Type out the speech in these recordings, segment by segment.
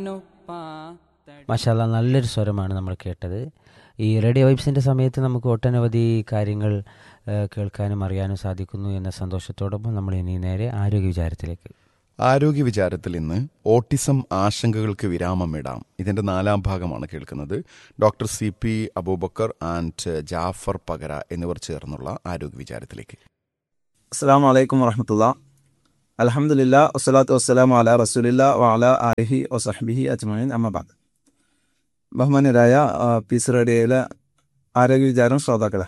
മാഷാല്ല നല്ലൊരു സ്വരമാണ് നമ്മൾ കേട്ടത് ഈ റേഡിയോ വൈബ്സിൻ്റെ സമയത്ത് നമുക്ക് ഒട്ടനവധി കാര്യങ്ങൾ ആ, കേൾക്കാനും അറിയാനും സാധിക്കുന്നു എന്ന സന്തോഷത്തോടൊപ്പം നമ്മൾ ഇനി നേരെ ആരോഗ്യ വിചാരത്തിലേക്ക് ആരോഗ്യ വിചാരത്തിൽ ഇന്ന് ഓട്ടിസം ആശങ്കകൾക്ക് വിരാമം ഇടാം ഇതിന്റെ നാലാം ഭാഗമാണ് കേൾക്കുന്നത് doctor C P Aboobacker and Jafar Pakara എന്നിവർ ചേർന്നുള്ള ആരോഗ്യ വിചാരത്തിലേക്ക് അസ്സാം വലൈക്കും വറഹമത്തുള്ള അലഹമുല്ല വസ്സലാത്തു വസ്സലാം അല റസൂലില്ല വഅല ആലിഹി വസഹബിഹി അജ്മീൻ അമ്മബാദ് ബഹുമാന്യരായ ആ, പീസ് റേഡിയോയിലെ ആരോഗ്യ വിചാരം ശ്രോതാക്കളെ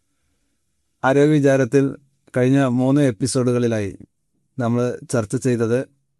ആരോഗ്യ വിചാരത്തിൽ കഴിഞ്ഞ മൂന്ന് എപ്പിസോഡുകളിലായി നമ്മൾ ചർച്ച ചെയ്തത്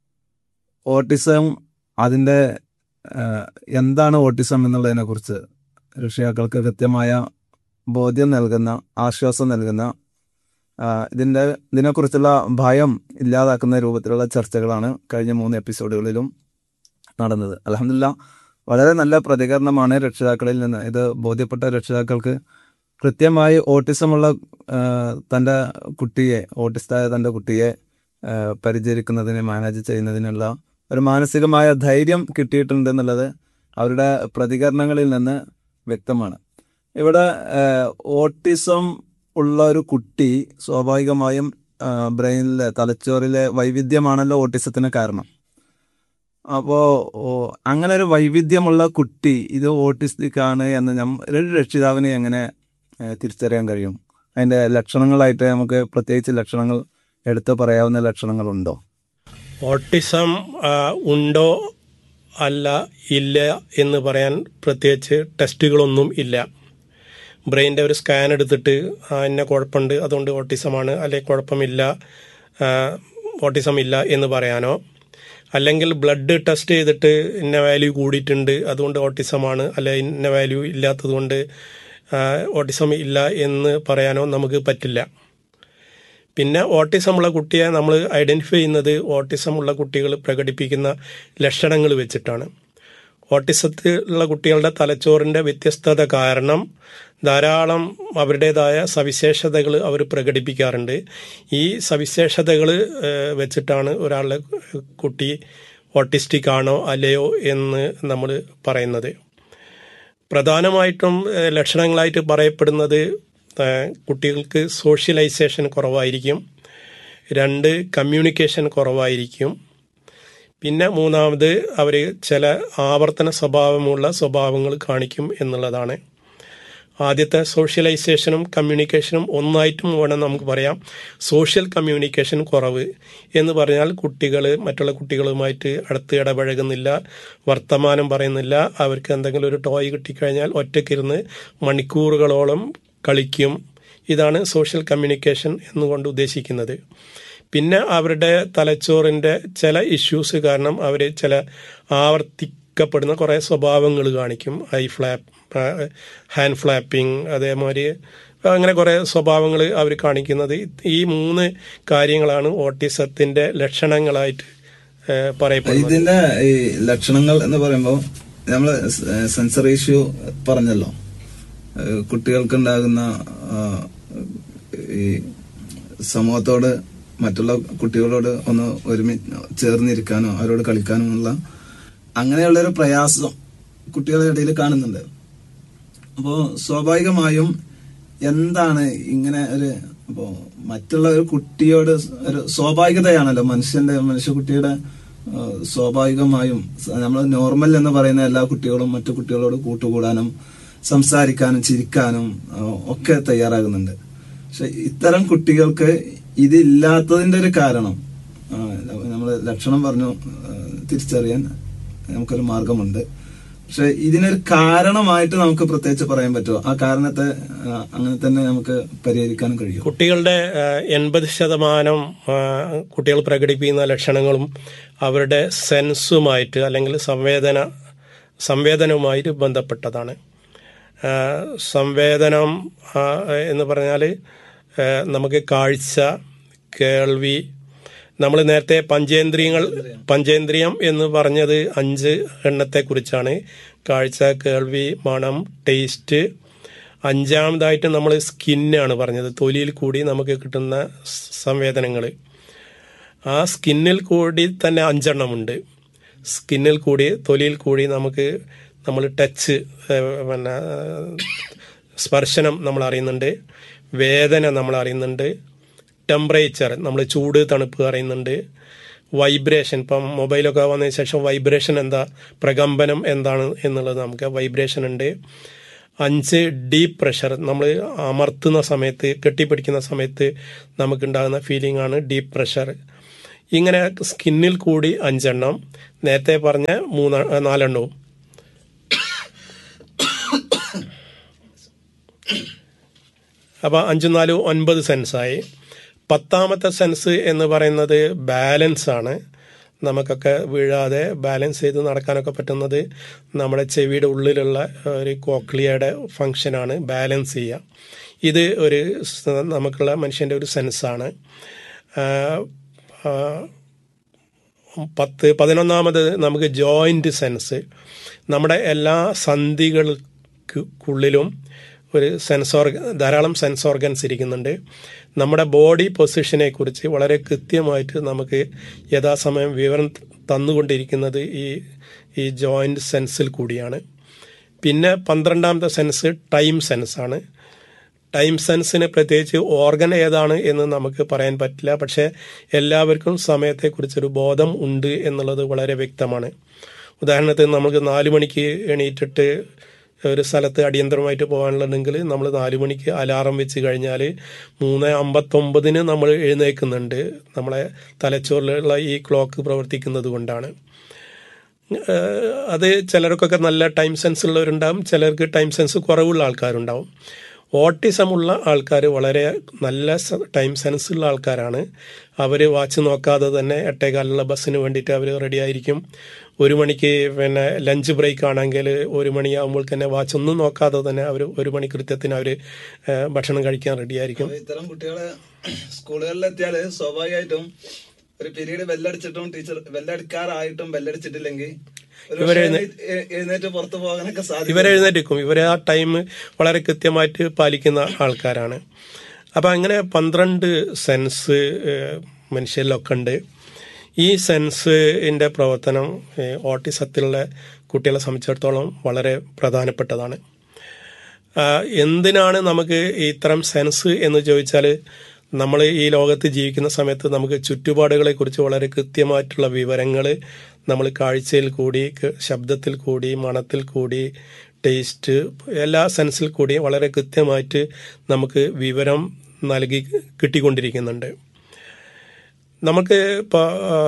ഓട്ടിസം അതിൻ്റെ ആ, എന്താണ് ഓട്ടിസം എന്നുള്ളതിനെക്കുറിച്ച് രക്ഷിതാക്കൾക്ക് കൃത്യമായ ബോധ്യം നൽകുന്ന ആശ്വാസം നൽകുന്ന ആ, ഇതിന്റെ ഇതിനെക്കുറിച്ചുള്ള ഭയം ഇല്ലാതാക്കുന്ന രൂപത്തിലുള്ള ചർച്ചകളാണ് കഴിഞ്ഞ മൂന്ന് എപ്പിസോഡുകളിലും നടന്നത് അലഹമില്ല വളരെ നല്ല പ്രതികരണമാണ് രക്ഷിതാക്കളിൽ നിന്ന് ഇത് ബോധ്യപ്പെട്ട രക്ഷിതാക്കൾക്ക് കൃത്യമായി ഓട്ടിസമുള്ള ആ, തൻ്റെ കുട്ടിയെ ഓട്ടിസ്റ്റായ തൻ്റെ കുട്ടിയെ ആ, പരിചരിക്കുന്നതിന് മാനേജ് ചെയ്യുന്നതിനുള്ള ഒരു മാനസികമായ ധൈര്യം കിട്ടിയിട്ടുണ്ട് എന്നുള്ളത് അവരുടെ പ്രതികരണങ്ങളിൽ നിന്ന് വ്യക്തമാണ് ഇവിടെ ആ, ഓട്ടിസം ഉള്ള ഒരു കുട്ടി സ്വാഭാവികമായും ആ, ബ്രെയിനിലെ തലച്ചോറിലെ വൈവിധ്യമാണല്ലോ ഓട്ടിസത്തിന് കാരണം അപ്പോൾ അങ്ങനെ ഒരു വൈവിധ്യമുള്ള കുട്ടി ഇത് ഓട്ടിസ്റ്റിക് ആണ് എന്ന് ഞം ഒരു രക്ഷിതാവിന് എങ്ങനെ ആ, തിരിച്ചറിയാൻ കഴിയും അതിൻ്റെ ലക്ഷണങ്ങളായിട്ട് നമുക്ക് പ്രത്യേകിച്ച് ലക്ഷണങ്ങൾ എടുത്തു പറയാവുന്ന ലക്ഷണങ്ങളുണ്ടോ ഓട്ടിസം ആ, ഉണ്ടോ അല്ല ഇല്ല എന്ന് പറയാൻ പ്രത്യേകിച്ച് ടെസ്റ്റുകളൊന്നും ഇല്ല ബ്രെയിൻ്റെ ഒരു സ്കാൻ എടുത്തിട്ട് ആ, ഇന്ന കുഴപ്പമുണ്ട് അതുകൊണ്ട് ഓട്ടിസമാണ് അല്ലെങ്കിൽ കുഴപ്പമില്ല ആ, ഓട്ടിസം ഇല്ല എന്ന് പറയാനോ അല്ലെങ്കിൽ ബ്ലഡ് ടെസ്റ്റ് ചെയ്തിട്ട് ഇന്ന വാല്യൂ കൂടിയിട്ടുണ്ട് അതുകൊണ്ട് ഓട്ടിസമാണ് അല്ലെ ഇന്ന വാല്യൂ ഇല്ലാത്തതുകൊണ്ട് ആ, ഓട്ടിസം ഇല്ല എന്ന് പറയാനോ നമുക്ക് പറ്റില്ല പിന്നെ ഓട്ടിസം ഉള്ള കുട്ടിയെ നമ്മൾ ഐഡൻറ്റിഫൈ ചെയ്യുന്നത് ഓട്ടിസം ഉള്ള കുട്ടികൾ പ്രകടിപ്പിക്കുന്ന ലക്ഷണങ്ങൾ വെച്ചിട്ടാണ് ഓട്ടിസത്തിൽ ഉള്ള കുട്ടികളുടെ തലച്ചോറിൻ്റെ വ്യത്യസ്തത കാരണം ധാരാളം അവരുടേതായ സവിശേഷതകൾ അവർ പ്രകടിപ്പിക്കാറുണ്ട് ഈ സവിശേഷതകൾ വെച്ചിട്ടാണ് ഒരാളുടെ കുട്ടി ഓട്ടിസ്റ്റിക് ആണോ അല്ലയോ എന്ന് നമ്മൾ പറയുന്നത് പ്രധാനമായിട്ടും ഏഹ്, ലക്ഷണങ്ങളായിട്ട് പറയപ്പെടുന്നത് ഏഹ്, കുട്ടികൾക്ക് സോഷ്യലൈസേഷൻ കുറവായിരിക്കും രണ്ട് കമ്മ്യൂണിക്കേഷൻ കുറവായിരിക്കും പിന്നെ മൂന്നാമത് അവർ ചില ആവർത്തന സ്വഭാവമുള്ള സ്വഭാവങ്ങൾ കാണിക്കും എന്നുള്ളതാണ് ആദ്യത്തെ സോഷ്യലൈസേഷനും കമ്മ്യൂണിക്കേഷനും ഒന്നായിട്ടും വേണം നമുക്ക് പറയാം സോഷ്യൽ കമ്മ്യൂണിക്കേഷൻ കുറവ് എന്ന് പറഞ്ഞാൽ കുട്ടികൾ മറ്റുള്ള കുട്ടികളുമായിട്ട് അടുത്ത് ഇടപഴകുന്നില്ല വർത്തമാനം പറയുന്നില്ല അവർക്ക് എന്തെങ്കിലും ഒരു ടോയ് കിട്ടിക്കഴിഞ്ഞാൽ ഒറ്റയ്ക്കിരുന്ന് മണിക്കൂറുകളോളം കളിക്കും ഇതാണ് സോഷ്യൽ കമ്മ്യൂണിക്കേഷൻ എന്നുകൊണ്ട് ഉദ്ദേശിക്കുന്നത് പിന്നെ അവരുടെ തലച്ചോറിൻ്റെ ചില ഇഷ്യൂസ് കാരണം അവർ ചില ആവർത്തിക്കപ്പെടുന്ന കുറേ സ്വഭാവങ്ങൾ കാണിക്കും ഐ ഫ്ലാപ്പ് ഹാൻഡ് ഫ്ലാപ്പിംഗ് അതേമാതിരി അങ്ങനെ കുറേ സ്വഭാവങ്ങൾ അവർ കാണിക്കുന്നത് ഈ മൂന്ന് കാര്യങ്ങളാണ് ഓട്ടിസത്തിൻ്റെ ലക്ഷണങ്ങളായിട്ട് ഏഹ്, പറയപ്പെടുന്നത് ഇതിന്റെ ഈ ലക്ഷണങ്ങൾ എന്ന് പറയുമ്പോൾ നമ്മൾ സെൻസറി ഇഷ്യൂ പറഞ്ഞല്ലോ ഏഹ് കുട്ടികൾക്കുണ്ടാകുന്ന ആ, ഈ സമൂഹത്തോട് മറ്റുള്ള കുട്ടികളോട് ഒന്ന് ഒരുമി ചേർന്നിരിക്കാനോ അവരോട് കളിക്കാനോ ഉള്ള അങ്ങനെയുള്ളൊരു പ്രയാസം കുട്ടികളുടെ ഇടയിൽ കാണുന്നുണ്ട് അപ്പോൾ സ്വാഭാവികമായും എന്താണ് ഇങ്ങനെ ഒരു അപ്പോ മറ്റുള്ള ഒരു കുട്ടിയോട് ഒരു സ്വാഭാവികതയാണല്ലോ മനുഷ്യന്റെ മനുഷ്യക്കുട്ടിയുടെ ആ, സ്വാഭാവികമായും നമ്മൾ നോർമൽ എന്ന് പറയുന്ന എല്ലാ കുട്ടികളും മറ്റു കുട്ടികളോട് കൂട്ടുകൂടാനും സംസാരിക്കാനും ചിരിക്കാനും ആ, ഒക്കെ തയ്യാറാകുന്നുണ്ട് പക്ഷെ ഇത്തരം കുട്ടികൾക്ക് ഇതില്ലാത്തതിന്റെ ഒരു കാരണം നമ്മൾ ലക്ഷണം പറഞ്ഞു ആ, തിരിച്ചറിയാൻ നമുക്കൊരു മാർഗമുണ്ട് പക്ഷെ ഇതിനൊരു കാരണമായിട്ട് നമുക്ക് പ്രത്യേകിച്ച് പറയാൻ പറ്റുമോ ആ കാരണത്തെ ആ, അങ്ങനെ തന്നെ നമുക്ക് പരിഹരിക്കാനും കഴിയും കുട്ടികളുടെ എൺപത് ശതമാനം ആ, കുട്ടികൾ പ്രകടിപ്പിക്കുന്ന ലക്ഷണങ്ങളും അവരുടെ സെൻസുമായിട്ട് അല്ലെങ്കിൽ സംവേദന സംവേദനവുമായിട്ട് ബന്ധപ്പെട്ടതാണ് ആ, സംവേദനം ആ, എന്ന് പറഞ്ഞാൽ ആ, നമുക്ക് കാഴ്ച കേൾവി നമ്മൾ നേരത്തെ പഞ്ചേന്ദ്രിയങ്ങൾ പഞ്ചേന്ദ്രിയം എന്ന് പറഞ്ഞത് അഞ്ച് എണ്ണത്തെക്കുറിച്ചാണ് കാഴ്ച കേൾവി മണം ടേസ്റ്റ് അഞ്ചാമതായിട്ട് നമ്മൾ സ്കിന്നാണ് പറഞ്ഞത് തൊലിയിൽ കൂടി നമുക്ക് കിട്ടുന്ന സംവേദനങ്ങൾ ആ സ്കിന്നിൽ കൂടി തന്നെ അഞ്ചെണ്ണമുണ്ട് സ്കിന്നിൽ കൂടി തൊലിയിൽ കൂടി നമുക്ക് നമ്മൾ ടച്ച് പിന്നെ സ്പർശനം നമ്മൾ അറിയുന്നുണ്ട് വേദന നമ്മൾ അറിയുന്നുണ്ട് ടെമ്പറേച്ചർ നമ്മൾ ചൂട് തണുപ്പ് അറിയുന്നുണ്ട് വൈബ്രേഷൻ ഇപ്പം മൊബൈലൊക്കെ വന്നതിന് ശേഷം വൈബ്രേഷൻ എന്താ പ്രകമ്പനം എന്താണ് എന്നുള്ളത് നമുക്ക് വൈബ്രേഷൻ ഉണ്ട് അഞ്ച് ഡീപ്പ് പ്രഷർ നമ്മൾ അമർത്തുന്ന സമയത്ത് കെട്ടിപ്പിടിക്കുന്ന സമയത്ത് നമുക്കുണ്ടാകുന്ന ഫീലിംഗ് ആണ് ഡീപ്പ് പ്രഷർ ഇങ്ങനെ സ്കിന്നിൽ കൂടി അഞ്ചെണ്ണം നേരത്തെ പറഞ്ഞ മൂന്ന് നാലെണ്ണവും അപ്പോൾ അഞ്ചും നാലും ഒൻപത് സെൻസായി പത്താമത്തെ സെൻസ് എന്ന് പറയുന്നത് ബാലൻസ് ആണ് നമുക്കൊക്കെ വീഴാതെ ബാലൻസ് ചെയ്ത് നടക്കാനൊക്കെ പറ്റുന്നത് നമ്മുടെ ചെവിയുടെ ഉള്ളിലുള്ള ഒരു കോക്ലിയയുടെ ഫങ്ഷനാണ് ബാലൻസ് ചെയ്യുക ഇത് ഒരു സ- നമുക്കുള്ള മനുഷ്യൻ്റെ ഒരു സെൻസാണ് പത്ത് പതിനൊന്നാമത് നമുക്ക് ജോയിന്റ് സെൻസ് നമ്മുടെ എല്ലാ സന്ധികൾക്കുള്ളിലും ഒരു സെൻസ് ഓർഗ ധാരാളം സെൻസ് ഓർഗൻസ് ഇരിക്കുന്നുണ്ട് നമ്മുടെ ബോഡി പൊസിഷനെ കുറിച്ച് വളരെ കൃത്യമായിട്ട് നമുക്ക് യഥാസമയം വിവരം തന്നുകൊണ്ടിരിക്കുന്നത് ഈ ഈ ജോയിന്റ് സെൻസിൽ കൂടിയാണ് പിന്നെ പന്ത്രണ്ടാമത്തെ സെൻസ് ടൈം സെൻസ് ആണ് ടൈം സെൻസിന് പ്രത്യേകിച്ച് ഓർഗൻ ഏതാണ് എന്ന് നമുക്ക് പറയാൻ പറ്റില്ല പക്ഷേ എല്ലാവർക്കും സമയത്തെക്കുറിച്ചൊരു ബോധം ഉണ്ട് എന്നുള്ളത് വളരെ വ്യക്തമാണ് ഉദാഹരണത്തിന് നമുക്ക് നാല് മണിക്ക് എണീറ്റിട്ട് ഒരു സ്ഥലത്ത് അടിയന്തരമായിട്ട് പോകാനുണ്ടെങ്കിൽ നമ്മൾ നാല് മണിക്ക് അലാറം വെച്ച് കഴിഞ്ഞാൽ മൂന്ന് അമ്പത്തൊമ്പതിന് നമ്മൾ എഴുന്നേൽക്കുന്നുണ്ട് നമ്മളെ തലച്ചോറിലുള്ള ഈ ക്ലോക്ക് പ്രവർത്തിക്കുന്നത് കൊണ്ടാണ് ഏഹ് അത് ചിലർക്കൊക്കെ നല്ല ടൈം സെൻസ് ഉള്ളവരുണ്ടാവും ചിലർക്ക് ടൈം സെൻസ് കുറവുള്ള ആൾക്കാരുണ്ടാവും ഓട്ടിസം ഉള്ള ആൾക്കാർ വളരെ നല്ല സ- ടൈം സെൻസ് ഉള്ള ആൾക്കാരാണ് അവർ വാച്ച് നോക്കാതെ തന്നെ എട്ടേകാലുള്ള ബസ്സിന് വേണ്ടിയിട്ട് അവർ റെഡി ആയിരിക്കും ഒരു മണിക്ക് പിന്നെ ലഞ്ച് ബ്രേക്ക് ആണെങ്കിൽ ഒരു മണിയാകുമ്പോൾ തന്നെ വാച്ച് ഒന്നും നോക്കാതെ തന്നെ അവർ ഒരു മണി കൃത്യത്തിന് അവർ ഭക്ഷണം കഴിക്കാൻ റെഡി ആയിരിക്കും അപ്പൊ ഇത്തരം കുട്ടികള് സ്കൂളുകളിൽ എത്തിയാല് സ്വാഭാവികമായിട്ടും ഒരു പീരീഡ് ബെല്ലടിച്ചിട്ടും ടീച്ചർ ബെല്ലടിക്കാറായിട്ടും ബെല്ലടിച്ചിട്ടില്ലെങ്കിൽ ഒരു പക്ഷേ എഴുന്നേ- എ- എഴുന്നേറ്റ് പുറത്തു പോകാനൊക്കെ സാധിക്കും ഇവരെഴുന്നേറ്റിക്കും ഇവർ ആ ടൈം വളരെ കൃത്യമായിട്ട് പാലിക്കുന്ന ആൾക്കാരാണ് അപ്പം അങ്ങനെ പന്ത്രണ്ട് സെൻസ് ഏഹ്, മനുഷ്യരിലൊക്കെ ഉണ്ട് ഈ സെൻസിൻ്റെ പ്രവർത്തനം ഏഹ്, ഓട്ടിസത്തിലുള്ള കുട്ടികളെ സംബന്ധിച്ചിടത്തോളം വളരെ പ്രധാനപ്പെട്ടതാണ് ആ, എന്തിനാണ് നമുക്ക് ഇത്തരം സെൻസ് എന്ന് ചോദിച്ചാൽ നമ്മൾ ഈ ലോകത്ത് ജീവിക്കുന്ന സമയത്ത് നമുക്ക് ചുറ്റുപാടുകളെ കുറിച്ച് വളരെ കൃത്യമായിട്ടുള്ള വിവരങ്ങൾ നമ്മൾ കാഴ്ചയിൽ കൂടി ക- ശബ്ദത്തിൽ കൂടി മണത്തിൽ കൂടി ടേസ്റ്റ് എല്ലാ സെൻസിൽ കൂടി വളരെ കൃത്യമായിട്ട് നമുക്ക് വിവരം നൽകി കിട്ടിക്കൊണ്ടിരിക്കുന്നുണ്ട് നമുക്ക് ഇപ്പോൾ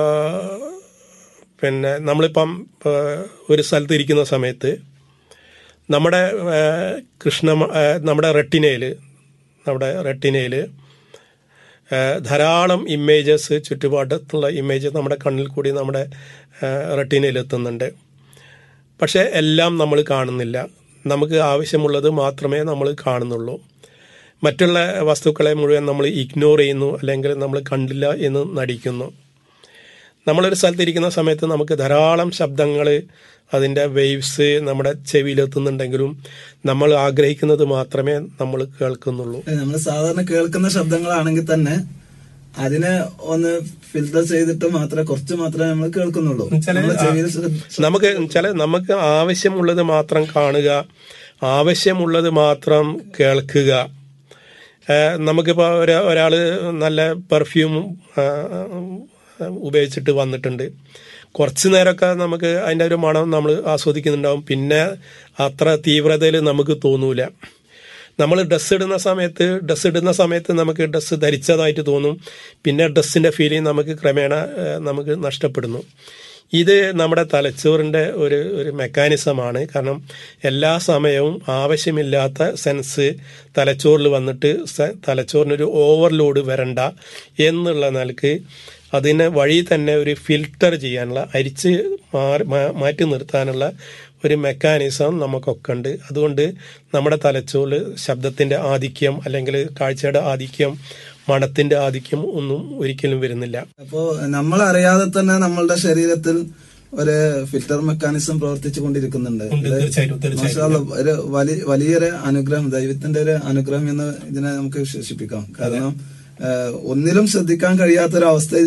പിന്നെ നമ്മളിപ്പം ആ, ഒരു സ്ഥലത്ത് ഇരിക്കുന്ന സമയത്ത് നമ്മുടെ ആ, കൃഷ്ണ ആ, നമ്മുടെ റെട്ടിനയിൽ നമ്മുടെ റെട്ടിനയിൽ ധാരാളം ഇമേജസ് ചുറ്റുപാടത്തുള്ള ഇമേജ് നമ്മുടെ കണ്ണിൽ കൂടി നമ്മുടെ റെട്ടിനയിൽ എത്തുന്നുണ്ട് പക്ഷേ എല്ലാം നമ്മൾ കാണുന്നില്ല നമുക്ക് ആവശ്യമുള്ളത് മാത്രമേ നമ്മൾ കാണുന്നുള്ളൂ മറ്റുള്ള വസ്തുക്കളെ മുഴുവൻ നമ്മൾ ഇഗ്നോർ ചെയ്യുന്നു അല്ലെങ്കിൽ നമ്മൾ കണ്ടില്ല എന്ന് നടിക്കുന്നു നമ്മളൊരു സ്ഥലത്ത് ഇരിക്കുന്ന സമയത്ത് നമുക്ക് ധാരാളം ശബ്ദങ്ങൾ അതിൻ്റെ വേവ്സ് നമ്മുടെ ചെവിയിലെത്തുന്നുണ്ടെങ്കിലും നമ്മൾ ആഗ്രഹിക്കുന്നത് മാത്രമേ നമ്മൾ കേൾക്കുന്നുള്ളൂ നമ്മൾ സാധാരണ കേൾക്കുന്ന ശബ്ദങ്ങളാണെങ്കിൽ തന്നെ അതിനെ ഒന്ന് ഫിൽറ്റർ ചെയ്തിട്ട് മാത്രമേ കുറച്ച് മാത്രമേ നമ്മൾ കേൾക്കുന്നുള്ളൂ നമ്മുടെ ചെവിയിൽ ശ്രദ്ധ- നമുക്ക് ചില നമുക്ക് ആവശ്യമുള്ളത് മാത്രം കാണുക ആവശ്യമുള്ളത് മാത്രം കേൾക്കുക ഏഹ് നമുക്കിപ്പോൾ ഒരു ഒരാൾ നല്ല പെർഫ്യൂം ഉപയോഗിച്ചിട്ട് വന്നിട്ടുണ്ട് കുറച്ച് നേരമൊക്കെ നമുക്ക് അതിൻ്റെ ഒരു മണം നമ്മൾ ആസ്വദിക്കുന്നുണ്ടാവും പിന്നെ അത്ര തീവ്രതയിൽ നമുക്ക് തോന്നൂല നമ്മൾ ഡ്രസ്സ് ഇടുന്ന സമയത്ത് ഡ്രസ്സ് ഇടുന്ന സമയത്ത് നമുക്ക് ഡ്രസ്സ് ധരിച്ചതായിട്ട് തോന്നും പിന്നെ ഡ്രസ്സിൻ്റെ ഫീലിംഗ് നമുക്ക് ക്രമേണ ഏഹ്, നമുക്ക് നഷ്ടപ്പെടുന്നു ഇത് നമ്മുടെ തലച്ചോറിൻ്റെ ഒരു ഒരു മെക്കാനിസമാണ് കാരണം എല്ലാ സമയവും ആവശ്യമില്ലാത്ത സെൻസ് തലച്ചോറിൽ വന്നിട്ട് സ- തലച്ചോറിനൊരു ഓവർലോഡ് വരണ്ട എന്നുള്ള നിലക്ക് അതിനെ വഴി തന്നെ ഒരു ഫിൽട്ടർ ചെയ്യാനുള്ള അരിച്ച് മാറി മാ- മാറ്റി നിർത്താനുള്ള ഒരു മെക്കാനിസം നമുക്കൊക്കെ ഉണ്ട് അതുകൊണ്ട് നമ്മുടെ തലച്ചോറിൽ ശബ്ദത്തിൻ്റെ ആധിക്യം അല്ലെങ്കിൽ കാഴ്ചയുടെ ആധിക്യം മണത്തിൻ്റെ ആധിക്യം ഒന്നും ഒരിക്കലും വരുന്നില്ല അപ്പോ നമ്മൾ അറിയാതെ തന്നെ നമ്മളുടെ ശരീരത്തിൽ ഒരു ഫിൽറ്റർ മെക്കാനിസം പ്രവർത്തിച്ചു കൊണ്ടിരിക്കുന്നുണ്ട് ഇത് തീർച്ചയായിട്ടും മാഷാ അല്ലാ, ഒരു വലിയ വലിയൊരു അനുഗ്രഹം ദൈവത്തിന്റെ ഒരു അനുഗ്രഹം എന്ന് ഇതിനെ നമുക്ക് വിശേഷിപ്പിക്കാം കാരണം ഏഹ്, ഒന്നിലും ശ്രദ്ധിക്കാൻ കഴിയാത്തൊരവസ്ഥ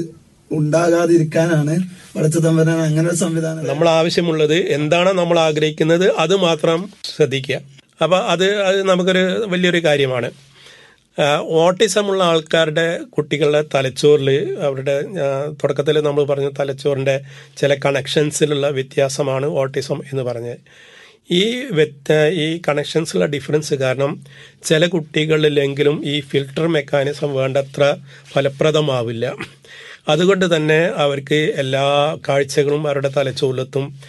ഉണ്ടാകാതിരിക്കാനാണ് പടച്ച തമ്പരാൻ അങ്ങനെ ഒരു സംവിധാനം നമ്മൾ ആവശ്യമുള്ളത് എന്താണ് നമ്മൾ ആഗ്രഹിക്കുന്നത് അത് മാത്രം ശ്രദ്ധിക്കുക അപ്പൊ അത് അത് നമുക്കൊരു വലിയൊരു കാര്യമാണ് ഓട്ടിസം ഉള്ള ആൾക്കാരുടെ കുട്ടികളുടെ തലച്ചോറിൽ അവരുടെ തുടക്കത്തിൽ നമ്മൾ പറഞ്ഞ തലച്ചോറിന്റെ ചില കണക്ഷൻസിലുള്ള വ്യത്യാസമാണ് ഓട്ടിസം എന്ന് പറഞ്ഞത് ഈ വ്യത്യ ഈ കണക്ഷൻസിലുള്ള ഡിഫറൻസ് കാരണം ചില കുട്ടികളിലെങ്കിലും ഈ ഫിൽട്ടർ മെക്കാനിസം വേണ്ടത്ര ഫലപ്രദമാവില്ല അതുകൊണ്ട് തന്നെ അവർക്ക് എല്ലാ കാഴ്ചകളും അവരുടെ തലച്ചോറിലെത്തും